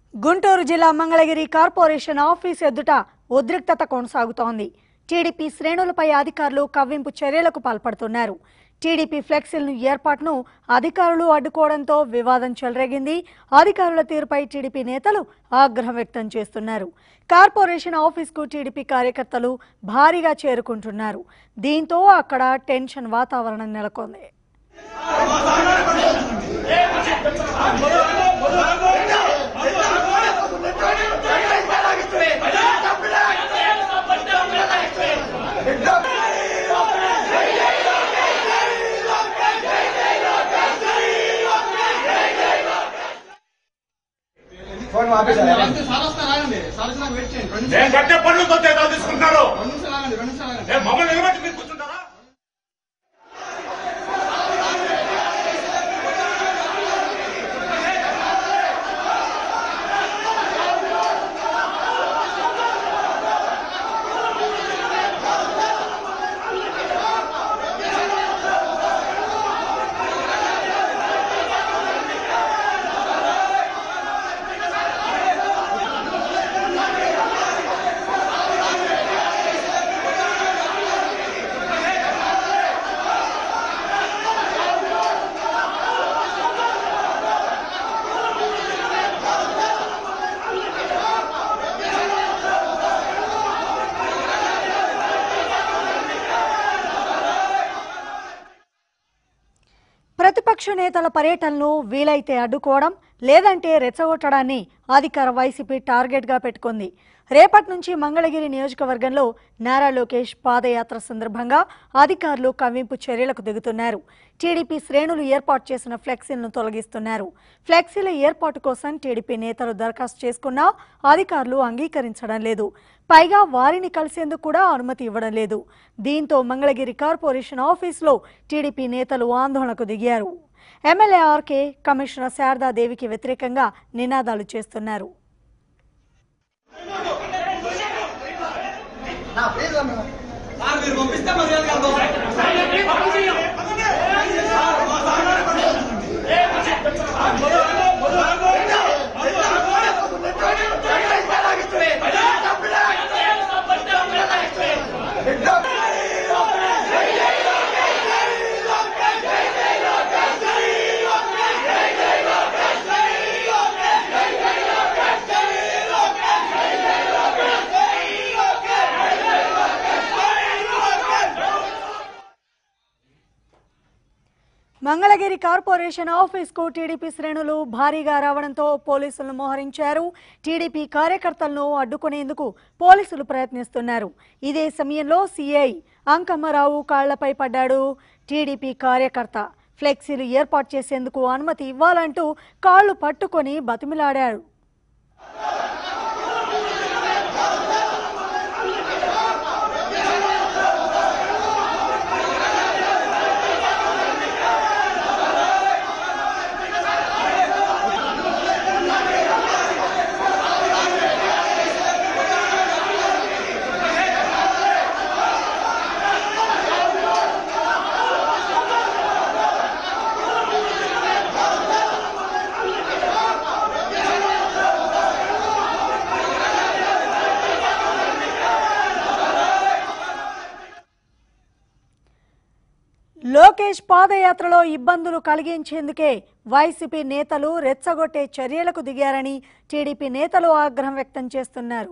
గుంటూరు జిల్లా Mangalagiri corporation office ఎదుట ఉద్రిక్తత కొనసాగుతోంది టీడీపీ శ్రేణులపై అధికారులు కవ్వింపు చర్యలకు పాల్పడుతున్నారు టీడీపీ ఫ్లెక్సీలను ఏర్పాటును అధికారులు అడ్డుకోవడంతో వివాదం చెలరేగింది అధికారుల తీరుపై టీడీపీ నేతలు ఆగ్రహం వ్యక్తం చేస్తున్నారు కార్పొరేషన్ ఆఫీస్కు టీడీపీ కార్యకర్తలు భారీగా చేరుకుంటున్నారు దీంతో అక్కడ టెన్షన్ వాతావరణం నెలకొంది ఫోన్ ఆపేసారా అంతే సార్ వస్తారు ఆగండి సార్ వచ్చినాక వెయిట్ చేయండి రెండు నేను కట్టే పనులతో జీతాలు తీసుకుంటున్నారు రెండు నిమిషాలు ఆగండి రెండు నిమిషాలు ఆగండి నేను మమ్మల్ని నిలబెట్టి మీరు కూర్చుంటారా ప్రతిపక్ష నేతల పర్యటనలు వీలైతే అడ్డుకోవడం లేదంటే రెచ్చగొట్టడాన్ని అధికార వైసీపీ టార్గెట్గా పెట్టుకుంది రేపటి నుంచి మంగళగిరి నియోజకవర్గంలో నారా లోకేష్ పాదయాత్ర సందర్భంగా అధికారులు కవ్వింపు చర్యలకు దిగుతున్నారు టీడీపీ శ్రేణులు ఏర్పాటు చేసిన ఫ్లెక్సీలను తొలగిస్తున్నారు ఫ్లెక్సీల ఏర్పాటు కోసం టీడీపీ నేతలు దరఖాస్తు చేసుకున్నా అధికారులు అంగీకరించడం లేదు పైగా వారిని కలిసేందుకు కూడా అనుమతి ఇవ్వడం లేదు దీంతో మంగళగిరి కార్పొరేషన్ ఆఫీసులో టీడీపీ నేతలు ఆందోళనకు దిగారు ఎమ్మెల్యే ఆర్కే కమిషనర్ శారదాదేవికి వ్యతిరేకంగా నినాదాలు చేస్తున్నారు నా ప్లీజ్ అన్న సార్ మీరు పంపిస్తే మర్యాదగా వెళ్దాం. మంగళగిరి కార్పొరేషన్ ఆఫీస్కు టీడీపీ శ్రేణులు భారీగా రావడంతో పోలీసులను మోహరించారు టీడీపీ కార్యకర్తలను అడ్డుకునేందుకు పోలీసులు ప్రయత్నిస్తున్నారు ఇదే సమయంలో సీఐ అంకమ్మరావు కాళ్లపై పడ్డాడు టీడీపీ కార్యకర్త ఫ్లెక్సీలు ఏర్పాటు చేసేందుకు అనుమతి ఇవ్వాలంటూ కాళ్లు పట్టుకొని బతిమిలాడాడు లోకేష్ పాదయాత్రలో ఇబ్బందులు కలిగించేందుకే వైసీపీ నేతలు రెచ్చగొట్టే చర్యలకు దిగారని టీడీపీ నేతలు ఆగ్రహం వ్యక్తం చేస్తున్నారు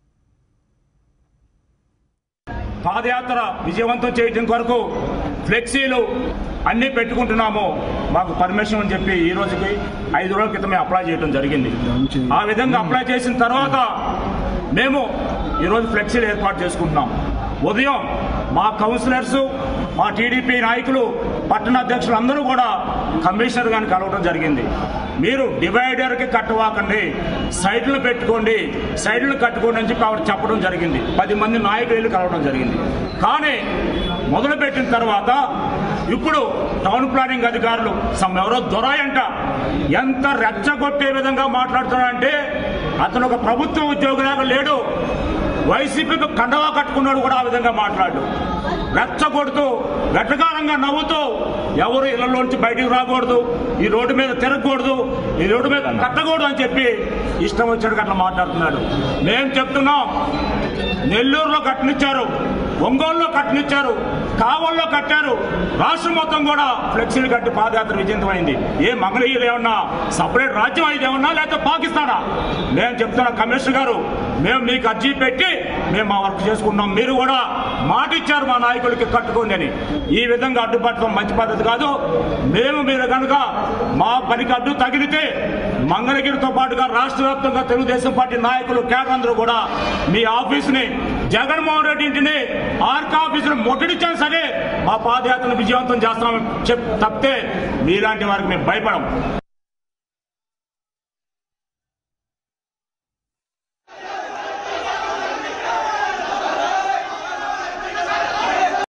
పాదయాత్ర విజయవంతం చేయడం కొరకు ఫ్లెక్సీలు అన్నీ పెట్టుకుంటున్నాము మాకు పర్మిషన్ అని చెప్పి ఈ రోజుకి ఐదు రోజుల క్రితమే అప్లై చేయడం జరిగింది ఆ విధంగా అప్లై చేసిన తర్వాత మేము ఈరోజు ఫ్లెక్సీలు ఏర్పాటు చేసుకుంటున్నాం ఉదయం మా కౌన్సిలర్స్ మా టీడీపీ నాయకులు పట్టణ అధ్యక్షులు అందరూ కూడా కమిషనర్ గారిని కలవడం జరిగింది మీరు డివైడర్కి కట్టవాకండి సైడ్లు పెట్టుకోండి సైడ్లు కట్టుకోండి అని చెప్పి ఆవిడ చెప్పడం జరిగింది పది మంది నాయకులు వెళ్ళి కలవడం జరిగింది కానీ మొదలుపెట్టిన తర్వాత ఇప్పుడు టౌన్ ప్లానింగ్ అధికారులు సమ్ ఎవరో దొరాయంట ఎంత రెచ్చగొట్టే విధంగా మాట్లాడుతున్నాడంటే అతను ఒక ప్రభుత్వ ఉద్యోగిలాగా లేడు వైసీపీకి కండవా కట్టుకున్నాడు కూడా ఆ విధంగా మాట్లాడు రెచ్చగొడుతూ వెటకారంగా నవ్వుతూ ఎవరు ఇళ్లలోంచి బయటికి రాకూడదు ఈ రోడ్డు మీద తిరగకూడదు ఈ రోడ్డు మీద కట్టకూడదు అని చెప్పి ఇష్టం వచ్చినట్టు అట్లా మాట్లాడుతున్నాడు మేము చెప్తున్నాం నెల్లూరులో కట్టనిచ్చారు ఒంగోలులో కట్టనిచ్చారు కావల్లో కట్టారు రాష్ట్రం మొత్తం కూడా ఫ్లెక్సీలు కట్టి పాదయాత్ర విజయవంతమైంది ఏ మంగళగిరి ఏమన్నా సపరేట్ రాజ్యం అయితే ఏమన్నా లేకపోతే పాకిస్తానా మేము చెప్తున్నాం కమిషనర్ గారు మేము మీకు అర్జీ పెట్టి మేము మా వర్క్ చేసుకుంటున్నాం మీరు కూడా మాట ఇచ్చారు మా నాయకులకి కట్టుకోండి అని ఈ విధంగా అడ్డుపడటం మంచి పద్ధతి కాదు మేము మీరు కనుక మా పనికి అడ్డు తగిలితే మంగళగిరితో పాటుగా రాష్ట్ర వ్యాప్తంగా తెలుగుదేశం పార్టీ నాయకులు కేడర్ అందరూ కూడా మీ ఆఫీసుని జగన్మోహన్ రెడ్డి ఇంటిని ఆర్క ఆఫీసుని ముట్టడిచ్చాను సరే మా పాదయాత్రను విజయవంతం చేస్తున్నామని చెప్ తప్పితే మీలాంటి వారికి మేము భయపడం